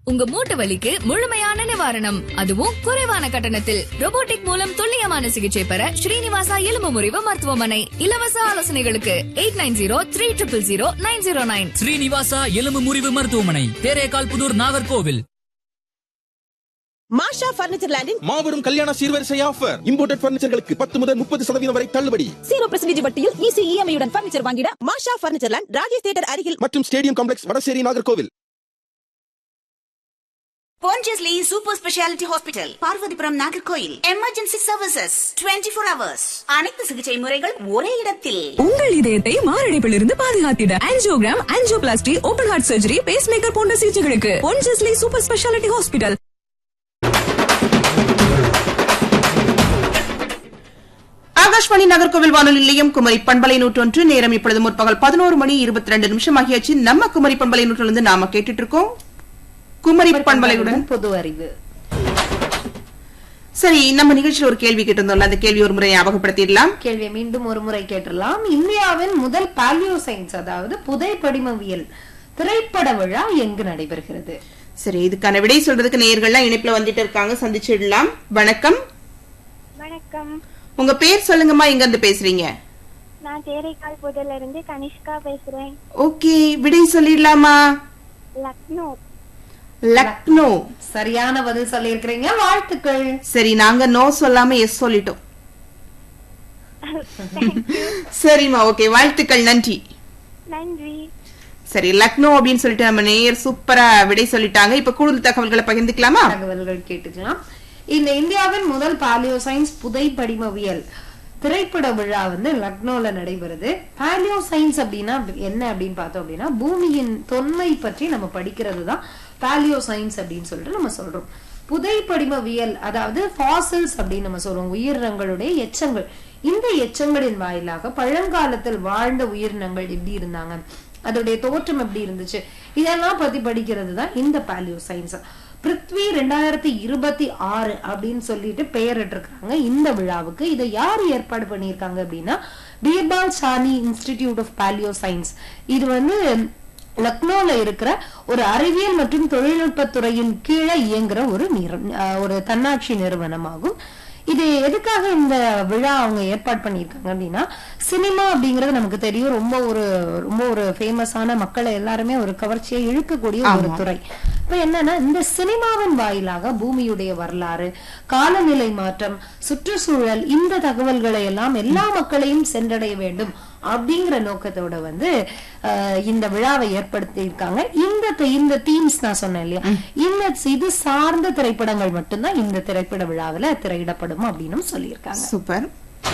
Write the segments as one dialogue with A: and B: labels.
A: உங்க மூட்டு வலிக்கு முழுமையான நிவாரணம் அதுவும் குறைவான கட்டணத்தில் robotic மூலம் துல்லியமான சிகிச்சை பெற ஸ்ரீனிவாசா எலும்பு முறிவு மருத்துவமனை இலவச ஆலோசனைகளுக்கு eight nine zero three triple zero nine zero nine
B: Srinivasa எலும்பு முறிவு மருத்துவமனை தேரேகால் புதூர் நாகர்கோவில்
C: மாஷா பர்னிச்சர் லேண்டின்
D: மாபெரும் கல்யாண சீர்வரிசை ஆஃபர் இம்போர்ட்டட் பர்னிச்சர்களுக்கு பத்து முதல் முப்பது சதவீதம் வரை தள்ளுபடி
C: ஜீரோ பர்சன்டேஜ் வட்டியில் ஈஸி இஎம்ஐயுடன் பர்னிச்சர் வாங்கிட Masha furniture land Rajesh theatre அருகில்
D: மற்றும் stadium complex Vadasery Nagercoil
E: Pondicherry super speciality hospital Parvathipuram Nagercoil emergency services 24 four hours அனைத்து சிகிச்சை முறைகள் ஒரே இடத்தில்
F: உங்கள் இதயத்தை மாரடைப்பிலிருந்து பாதுகாத்திட angiogram angioplasty open heart surgery pacemaker போன்ற சிகிச்சைகளுக்கு ஒன்ஜஸ்லி super speciality hospital
G: Akashvani Nagercoil வானொலி நிலையம் குமரி பண்பலை நூற்றொன்று நேரம் இப்பொழுது முற்பகல் பதினோரு மணி இருபத்தி ரெண்டு நிமிஷம் ஆகியாச்சு நம்ம குமரி பண்பலை நூற்றிலிருந்து நாம கேட்டுட்டு இருக்கோம் குமரி பண்பலையுடன்
H: பொது அறிவு
G: சரி நம்ம நிகழ்ச்சியில் ஒரு கேள்வி கேட்டிருந்தோம்ல அந்த கேள்வி ஒரு முறை ஞாபகப்படுத்திடலாம்
H: கேள்வியை மீண்டும் ஒரு முறை கேட்டுடலாம் இந்தியாவின் முதல் பாலியோ சயின்ஸ் அதாவது புதை படிமவியல் திரைப்பட விழா எங்கு நடைபெறுகிறது
G: சரி இதுக்கான விடை சொல்றதுக்கு நேயர்கள்லாம் இணைப்புல வந்துட்டு இருக்காங்க சந்திச்சிடலாம் வணக்கம்
I: வணக்கம்
G: உங்க பேர் சொல்லுங்கம்மா எங்க இருந்து பேசுறீங்க
I: நான் தேரைக்கால் புதர்ல இருந்து கனிஷ்கா பேசுறேன்
G: ஓகே விடை சொல்லிடலாமா
I: லக்னோ
G: லக்னோ
H: சரியான பதில் சொல்லியிருக்கிறீங்க வாழ்த்துக்கள்
G: சரி நாங்க நோ சொல்லாம எஸ் சொல்லிட்டோம் சரிம்மா ஓகே வாழ்த்துக்கள் நன்றி
I: நன்றி
G: சரி லக்னோ அப்படின்னு சொல்லிட்டு நம்ம நேயர் சூப்பரா விடை சொல்லிட்டாங்க இப்ப கூடுதல் தகவல்களை பகிர்ந்துக்கலாமா
H: தகவல்கள் கேட்டுக்கலாம் இந்த இந்தியாவின் முதல் பாலியோ சயின்ஸ் புதை படிமவியல் திரைப்பட விழா வந்து லக்னோல நடைபெறுது பாலியோ சயின்ஸ் அப்படின்னா என்ன அப்படின்னு பார்த்தோம் அப்படின்னா பூமியின் தொன்மை பற்றி நம்ம படிக்கிறது தான் பாலியோ சயின்ஸ் அப்படின்னு சொல்லிட்டு நம்ம சொல்றோம் புதை படிமவியல் அதாவது ஃபாசில்ஸ் அப்படின்னு நம்ம சொல்றோம் உயிரினங்களுடைய எச்சங்கள் இந்த எச்சங்களின் வாயிலாக பழங்காலத்தில் வாழ்ந்த உயிரினங்கள் எப்படி இருந்தாங்க அதோடைய தோற்றம் எப்படி இருந்துச்சு இதெல்லாம் பத்தி படிக்கிறது தான் இந்த பாலியோ சயின்ஸ் பிருத்வி ரெண்டாயிரத்தி இருபத்தி ஆறு அப்படின்னு சொல்லிட்டு பெயரிட்டிருக்காங்க இந்த விழாவுக்கு இதை யார் ஏற்பாடு பண்ணியிருக்காங்க அப்படின்னா Birbal Sahni institute of palaeo science இது வந்து லக்னோல இருக்கிற ஒரு அறிவியல் மற்றும் தொழில்நுட்பத் துறையின் கீழே இயங்குற ஒரு நிற- அஹ் ஒரு தன்னாட்சி நிறுவனமாகும் இது எதுக்காக இந்த விழா அவங்க ஏற்பாடு பண்ணியிருக்காங்க அப்படின்னா சினிமா அப்படிங்கிறது நமக்கு தெரியும் ரொம்ப ஒரு ரொம்ப ஒரு ஃபேமஸான மக்களை எல்லாருமே ஒரு கவர்ச்சியை இழுக்கக்கூடிய ஒரு துறை இப்ப என்னன்னா இந்த சினிமாவின் வாயிலாக பூமியுடைய வரலாறு காலநிலை மாற்றம் சுற்றுச்சூழல் இந்த தகவல்களை எல்லாம் எல்லா மக்களையும் சென்றடைய வேண்டும் அப்படிங்கிற நோக்கத்தோட வந்து அஹ், இந்த விழாவை ஏற்படுத்தி இருக்காங்க இந்த தி- இந்த தீம்ஸ் நான் சொன்னேன் இல்லையா இந்த இது சார்ந்த திரைப்படங்கள் மட்டும்தான் இந்த திரைப்பட விழாவில் திரையிடப்படும் அப்படின்னு சொல்லியிருக்காங்க
G: சூப்பர்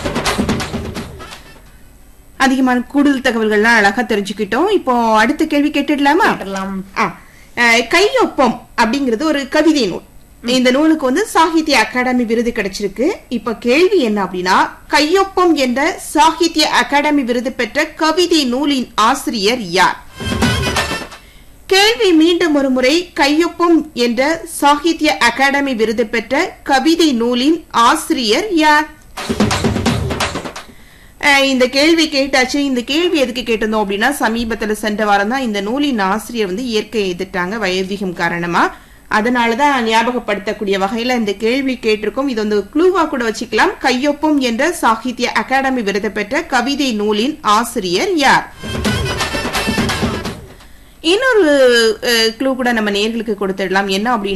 G: அதிகமான கூடுதல் தகவல்கள்லாம் அழகா தெரிஞ்சுக்கிட்டோம் இப்போ அடுத்த கேள்வி கேட்டுடலாமா
H: கேட்டலாம்.
G: ஆ, அஹ், கையொப்பம் அப்படிங்கிறது ஒரு கவிதை நூல் இந்த நூலுக்கு வந்து சாகித்ய அகாடமி விருது கிடைச்சிருக்கு இப்ப கேள்வி என்ன அப்படின்னா கையொப்பம் என்ற சாகித்ய அகாடமி விருது பெற்ற கவிதை நூலின் ஆசிரியர் யார் கேள்வி மீண்டும் ஒரு முறை கையொப்பம் என்ற சாகித்ய அகாடமி விருது பெற்ற கவிதை நூலின் ஆசிரியர் யார் அஹ் இந்த கேள்வி கேட்டாச்சு இந்த கேள்வி எதுக்கு கேட்டிருந்தோம் அப்படின்னா சமீபத்துல சென்ற வாரம் தான் இந்த நூலின் ஆசிரியர் வந்து இயற்கை எதிர்த்தாங்க வயோதிகம் காரணமா அதனாலதான் ஞாபகப்படுத்தக்கூடிய வகையில இந்த கேள்வி கேட்டிருக்கோம் இது வந்து க்ளூவா கூட வச்சுக்கலாம் கையொப்பம் என்ற சாகித்ய அகாடமி விருது பெற்ற கவிதை நூலின் ஆசிரியர் யார் இன்னொரு க்ளூ கூட நம்ம நேர்களுக்கு கொடுத்துடலாம் என்ன அப்படின்னு